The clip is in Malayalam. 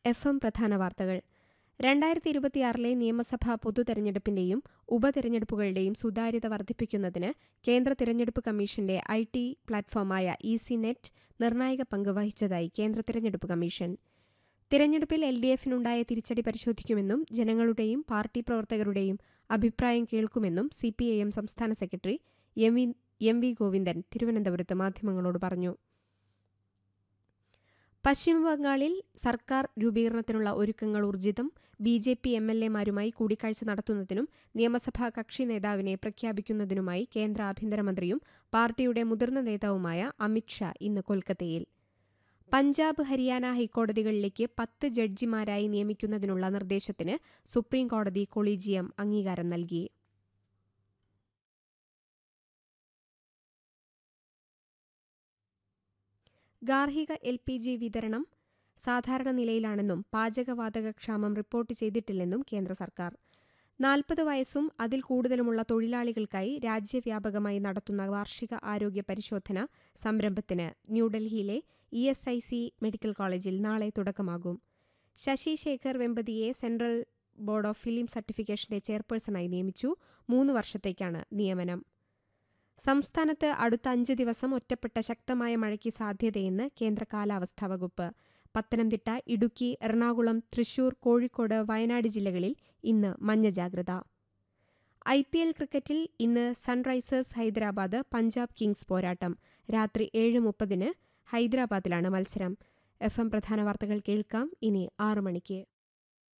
എഫ് എം പ്രധാന വാർത്തകൾ രണ്ടായിരത്തി ഇരുപത്തിയാറിലെ നിയമസഭാ പൊതുതെരഞ്ഞെടുപ്പിന്റെയും ഉപതെരഞ്ഞെടുപ്പുകളുടെയും സുതാര്യത വർദ്ധിപ്പിക്കുന്നതിന് കേന്ദ്ര തിരഞ്ഞെടുപ്പ് കമ്മീഷന്റെ ഐ ടി പ്ലാറ്റ്ഫോമായ ഇസി നെറ്റ് നിർണായക പങ്ക് വഹിച്ചതായി കേന്ദ്ര തിരഞ്ഞെടുപ്പ് കമ്മീഷൻ തിരഞ്ഞെടുപ്പിൽ എൽ ഡി എഫിനുണ്ടായ തിരിച്ചടി പരിശോധിക്കുമെന്നും ജനങ്ങളുടെയും പാർട്ടി പ്രവർത്തകരുടെയും അഭിപ്രായം കേൾക്കുമെന്നും സി പി ഐ എം സംസ്ഥാന secretary M V M V Govindan തിരുവനന്തപുരത്ത് മാധ്യമങ്ങളോട് പറഞ്ഞു പശ്ചിമബംഗാളിൽ സർക്കാർ രൂപീകരണത്തിനുള്ള ഒരുക്കങ്ങൾ ഊർജിതം B J P M L എമാരുമായി കൂടിക്കാഴ്ച നടത്തുന്നതിനും നിയമസഭാ കക്ഷി നേതാവിനെ പ്രഖ്യാപിക്കുന്നതിനുമായി കേന്ദ്ര ആഭ്യന്തരമന്ത്രിയും പാർട്ടിയുടെ മുതിർന്ന നേതാവുമായ അമിത്ഷാ ഇന്ന് കൊൽക്കത്തയിൽ പഞ്ചാബ് ഹരിയാന ഹൈക്കോടതികളിലേക്ക് പത്ത് ജഡ്ജിമാരായി നിയമിക്കുന്നതിനുള്ള നിർദ്ദേശത്തിന് സുപ്രീംകോടതി കൊളീജിയം അംഗീകാരം നൽകി ഗാർഹിക എൽ പി ജി വിതരണം സാധാരണ നിലയിലാണെന്നും പാചകവാതക ക്ഷാമം റിപ്പോർട്ട് ചെയ്തിട്ടില്ലെന്നും കേന്ദ്ര സർക്കാർ നാൽപ്പത് വയസ്സും അതിൽ കൂടുതലുമുള്ള തൊഴിലാളികൾക്കായി രാജ്യവ്യാപകമായി നടത്തുന്ന വാർഷിക ആരോഗ്യ പരിശോധന സംരംഭത്തിന് ന്യൂഡൽഹിയിലെ E S I C medical കോളേജിൽ നാളെ തുടക്കമാകും ശശി ശേഖർ വെമ്പതിയെ സെൻട്രൽ ബോർഡ് ഓഫ് ഫിലിം സർട്ടിഫിക്കേഷന്റെ ചെയർപേഴ്സണായി നിയമിച്ചു മൂന്ന് വർഷത്തേക്കാണ് നിയമനം സംസ്ഥാനത്ത് അടുത്ത അഞ്ച് ദിവസം ഒറ്റപ്പെട്ട ശക്തമായ മഴയ്ക്ക് സാധ്യതയെന്ന് കേന്ദ്ര കാലാവസ്ഥാ വകുപ്പ് പത്തനംതിട്ട ഇടുക്കി എറണാകുളം തൃശൂർ കോഴിക്കോട് വയനാട് ജില്ലകളിൽ ഇന്ന് മഞ്ഞ ജാഗ്രത ഐ പി എൽ ക്രിക്കറ്റിൽ ഇന്ന് സൺറൈസേഴ്സ് ഹൈദരാബാദ് പഞ്ചാബ് കിങ്സ് പോരാട്ടം രാത്രി ഏഴ് മുപ്പതിന് ഹൈദരാബാദിലാണ് മത്സരം എഫ് എം പ്രധാന വാർത്തകൾ കേൾക്കാം ഇനി ആറു മണിക്ക്